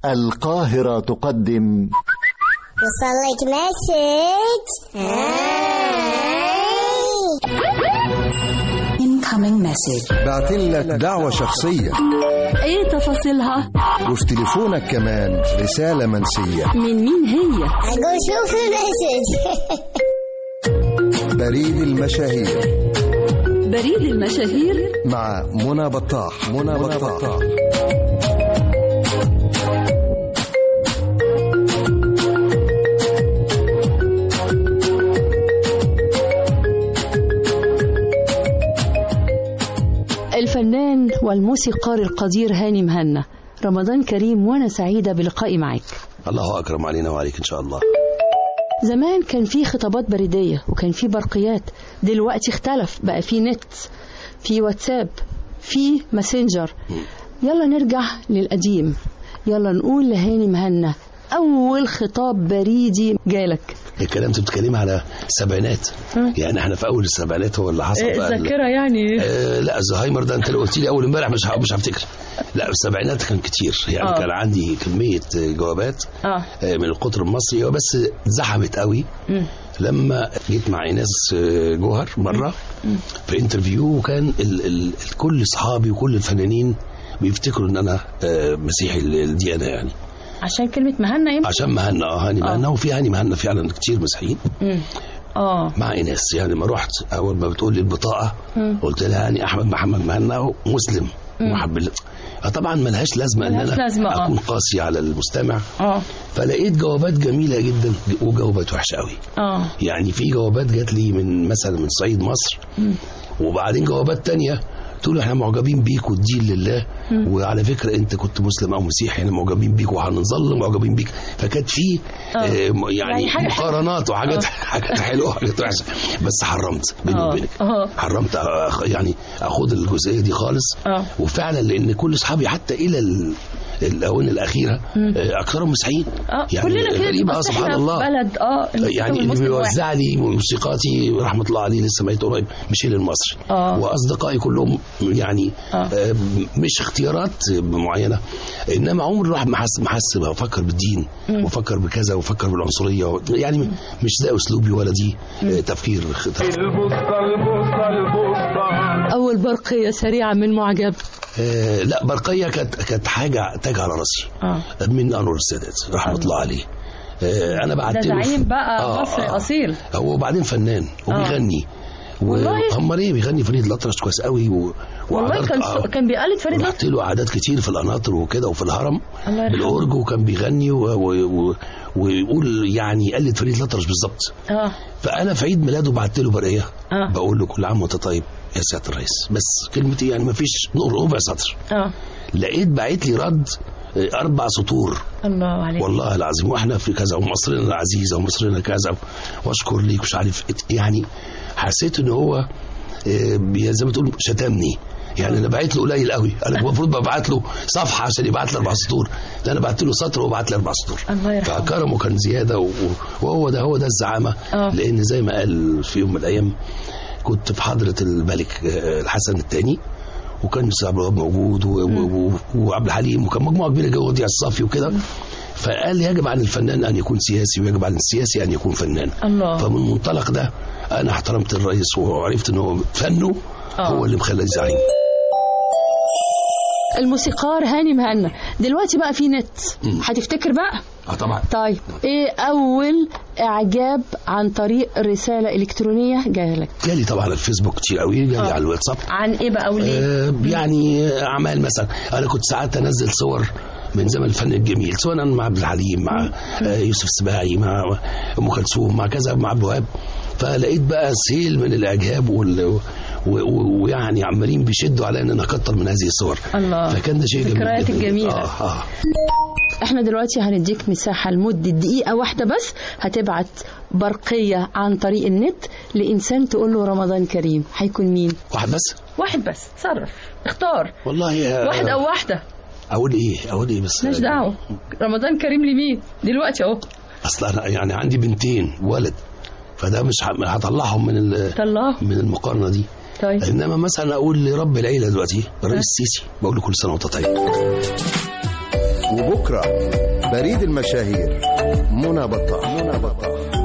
القاهرة تقدم وصلك مسج incoming message بعتين لك دعوة شخصية ايه تفاصيلها وفي تليفونك كمان رسالة منسية من مين هي أقول شوف المسج بريد المشاهير بريد المشاهير مع منى بطاح منى بطاح الفنان والموسيقار القدير هاني مهنا رمضان كريم وانا سعيده بلقائي معاك الله اكرم علينا وعليك ان شاء الله زمان كان في خطابات بريديه وكان في برقيات دلوقتي اختلف بقى في نت في واتساب في ماسنجر يلا نرجع للقديم يلا نقول لهاني مهنا اول خطاب بريدي جالك الكلام انت بتتكلمي على السبعينات يعني احنا في اول السبعينات هو اللي حصل بقى ال- يعني آه لا الزهايمر ده انت لو قلت لي اول امبارح مش ه- مش هفتكر لا السبعينات كان كتير يعني آه. كان عندي كميه جوابات اه آه، من القطر المصري هو بس زحمت قوي لما جيت مع ايناس آه، جوهر مره في انترفيو وكان ال ال كل اصحابي وكل الفنانين بيفتكروا ان انا آه، مسيحي ال- الديانه يعني عشان كلمه مهنا يمكن عشان مهنا اه هاني مهنا وفي هاني مهنا فعلا كتير مسيحيين مم. اه مع ايناس يعني ما رحت اول ما بتقول لي البطاقه قلت لها هاني احمد محمد مهنا مسلم محب الله آه طبعا ملهاش لازمه ان ملهاش انا لازمة، آه. اكون قاسي على المستمع اه فلقيت جوابات جميله جدا وجوابات وحشه قوي اه يعني في جوابات جات لي من مثلا من صعيد مصر وبعدين جوابات تانية تقول احنا معجبين بيك والدين لله وعلى فكره انت كنت مسلم او مسيحي احنا معجبين بيك وهنظل معجبين بيك فكانت في آه يعني, يعني حاجة مقارنات وحاجات حاجات حلوه وحاجات وحشه بس حرمت بيني آه. وبينك آه. حرمت أخ- يعني اخد الجزئيه دي خالص آه. وفعلا لان كل اصحابي حتى الى ال- الاونه الاخيره آه، اكثرهم مسيحيين اه يعني كلنا كده غريبه آه، أصل سبحان إحنا الله في بلد اه يعني اللي المسلم واحد. بيوزع لي موسيقاتي رحمه الله عليه لسه ميت قريب ميشيل المصري آه. واصدقائي كلهم يعني آه. آه. مش اختيارات معينه انما عمر الواحد ما حس ما حس بفكر بالدين وفكر بكذا وفكر بالعنصريه يعني مش ده اسلوبي ولا دي آه، تفكير اول برقيه سريعه من معجب آه لا برقيه كانت كانت حاجه تاج على راسي اه من انور السادات رحمه الله عليه آه انا بعت ده له زعيم بقى آه، مصري آه. اصيل هو وبعدين فنان وبيغني والله؟ وامال ايه بيغني فريد الأطرش كويس قوي و... والله وحضرت- كان آه، كان بيقلد فريد رحت له قعدات كتير في القناطر وكده وفي الهرم الله يرحمه. بالاورج وكان بيغني و... و... و... ويقول يعني يقلد فريد الأطرش بالظبط اه فانا في عيد ميلاده بعت له برقيه آه. بقول له كل عام وانت طيب يا سياده الرئيس بس كلمتي يعني ما فيش ربع سطر اه لقيت بعت لي رد آه، اربع سطور الله عليك والله العظيم واحنا في كذا ومصرنا العزيزه ومصرنا كذا واشكر ليك مش عارف إيه. يعني حسيت ان هو آه، بي- زي ما تقول شتمني يعني انا بعت له قليل قوي انا المفروض ببعت له صفحه عشان يبعت لي اربع سطور ده انا بعت له سطر وبعت لي اربع سطور الله يرحمه. فكرمه كان زياده و- وهو ده هو ده الزعامه آه. لان زي ما قال في يوم من الايام كنت في حضره الملك آه، الحسن الثاني وكان يوسف عبد الوهاب موجود و- و- و- وعبد الحليم وكان مجموعه كبيره جو وديع الصافي وكده فقال يجب على الفنان ان يكون سياسي ويجب على السياسي ان يكون فنان الله. فمن المنطلق ده انا احترمت الرئيس وعرفت ان هو فنه آه. هو اللي مخليه زعيم الموسيقار هاني مهنا دلوقتي بقى في نت هتفتكر بقى اه طبعا طيب ايه اول اعجاب عن طريق رساله الكترونيه جالك جالي طبعا على الفيسبوك كتير قوي جالي على الواتساب عن ايه بقى وليه آه يعني اعمال مثلا انا كنت ساعات انزل صور من زمن الفن الجميل سواء أنا مع عبد الحليم مع آه يوسف السباعي مع ام كلثوم مع كذا مع عبد الوهاب فلقيت بقى سيل من الاعجاب وال و- و- ويعني عمالين بيشدوا على ان انا اكتر من هذه الصور الله. فكان ده شيء جميل ذكريات جداً. الجميلة. اه اه احنا دلوقتي هنديك مساحة لمدة دقيقة واحدة بس هتبعت برقية عن طريق النت لإنسان تقول له رمضان كريم هيكون مين؟ واحد بس واحد بس صرف اختار والله آه، واحد أو واحدة اقول ايه اقول ايه بس مالناش دعوة رمضان كريم لمين؟ دلوقتي أهو اصل انا يعني عندي بنتين ولد فده مش ه- هطلعهم من ال- طلعه من المقارنه دي طيب انما مثلا اقول لرب العيله دلوقتي الرئيس السيسي بقول له كل سنه وانت طيب وبكرة بريد المشاهير منى بطاح منى بطاح